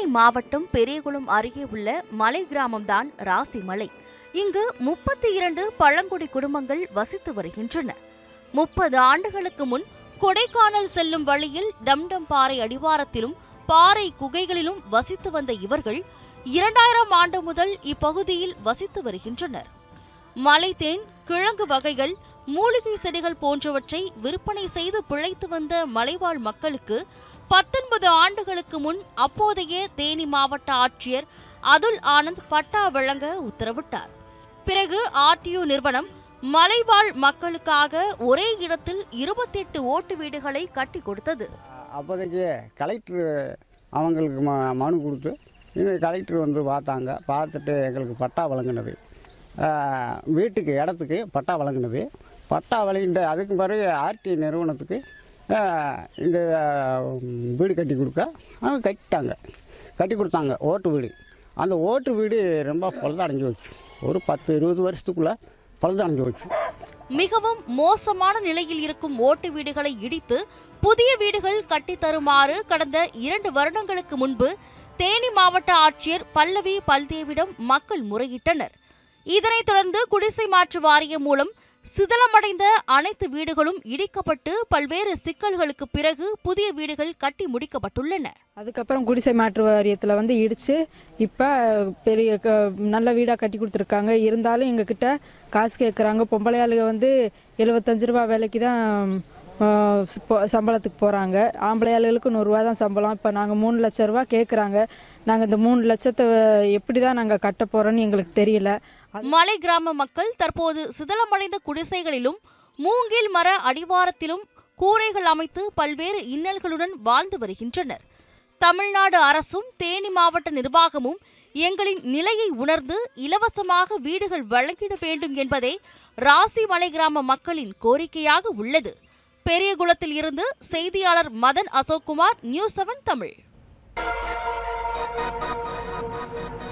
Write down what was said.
மாவட்டம் பெரியகுளம் அருகே உள்ள மலை கிராமம்தான் ராசிமலை இங்கு முப்பத்தி இரண்டு பழங்குடி குடும்பங்கள் வசித்து வருகின்றன முப்பது ஆண்டுகளுக்கு முன் கொடைக்கானல் செல்லும் வழியில் டம்டம் பாறை அடிவாரத்திலும் பாறை குகைகளிலும் வசித்து வந்த இவர்கள் இரண்டாயிரம் ஆண்டு முதல் இப்பகுதியில் வசித்து வருகின்றனர் மலைத்தேன் கிழங்கு வகைகள் மூலிகை செடிகள் போன்றவற்றை விற்பனை செய்து பிழைத்து வந்த மலைவாழ் மக்களுக்கு பத்தொன்பது ஆண்டுகளுக்கு முன் அப்போதைய தேனி மாவட்ட ஆட்சியர் அதுல் ஆனந்த் பட்டா வழங்க உத்தரவிட்டார் பிறகு ஆர்டிஓ நிறுவனம் மலைவாழ் மக்களுக்காக ஒரே இடத்தில் இருபத்தெட்டு ஓட்டு வீடுகளை கட்டி கொடுத்தது அப்போதைக்கு கலெக்டர் அவங்களுக்கு ம மனு கொடுத்து இந்த கலெக்டர் வந்து பார்த்தாங்க பார்த்துட்டு எங்களுக்கு பட்டா வழங்கினது ஆஹ், வீட்டுக்கு இடத்துக்கு பட்டா வழங்கினது பட்டா வழங்கிட்டு அதுக்கு பிறகு ஆர்டி நிறுவனத்துக்கு ஆஹ், இந்த உம், வீடு கட்டி கொடுக்க அவங்க கட்டிட்டாங்க கட்டி கொடுத்தாங்க ஓட்டு வீடு அந்த ஓட்டு வீடு ரொம்ப பழுதடைஞ்சு போச்சு ஒரு பத்து இருபது வருஷத்துக்குள்ளே பழுதடைஞ்சு போச்சு மிகவும் மோசமான நிலையில் இருக்கும் ஓட்டு வீடுகளை இடித்து புதிய வீடுகள் கட்டித் தருமாறு கடந்த இரண்டு வருடங்களுக்கு முன்பு தேனி மாவட்ட ஆட்சியர் பல்லவி பல்தேவிடம் மக்கள் முறையிட்டனர் இதனைத் தொடர்ந்து குடிசை மாற்று வாரியம் மூலம் சிதலமடைந்த அனைத்து வீடுகளும் இடிக்கப்பட்டு பல்வேறு சிக்கல்களுக்கு பிறகு புதிய வீடுகள் கட்டி முடிக்கப்பட்டுள்ளன அதுக்கப்புறம் குடிசை மாற்று வாரியத்தில் வந்து இடித்து இப்போ பெரிய க- நல்ல வீடாக கட்டி கொடுத்துருக்காங்க இருந்தாலும் எங்ககிட்ட காசு கேட்குறாங்க பொம்பளை ஆளுங்க வந்து எழுபத்தஞ்சு ரூபா வேலைக்கு தான் ஆ, போ- சம்பளத்துக்கு போகிறாங்க ஆம்பளை ஆளுகளுக்கு நூறுரூவா தான் சம்பளம் இப்போ நாங்கள் மூணு லட்ச ரூபா கேட்குறாங்க நாங்கள் இந்த மூணு லட்சத்தை எப்படி தான் நாங்கள் கட்ட போகிறோன்னு எங்களுக்கு தெரியல மலை கிராம மக்கள் தற்போது சிதலமடைந்த குடிசைகளிலும் மூங்கில் மர அடிவாரத்திலும் கூரைகள் அமைத்து பல்வேறு இன்னல்களுடன் வாழ்ந்து வருகின்றனர் தமிழ்நாடு அரசும் தேனி மாவட்ட நிர்வாகமும் எங்களின் நிலையை உணர்ந்து இலவசமாக வீடுகள் வழங்கிட வேண்டும் என்பதே ராசிமலை கிராம மக்களின் கோரிக்கையாக உள்ளது பெரியகுளத்தில் இருந்து செய்தியாளர் மதன் அசோக்குமார் நியூஸ் செவன் தமிழ்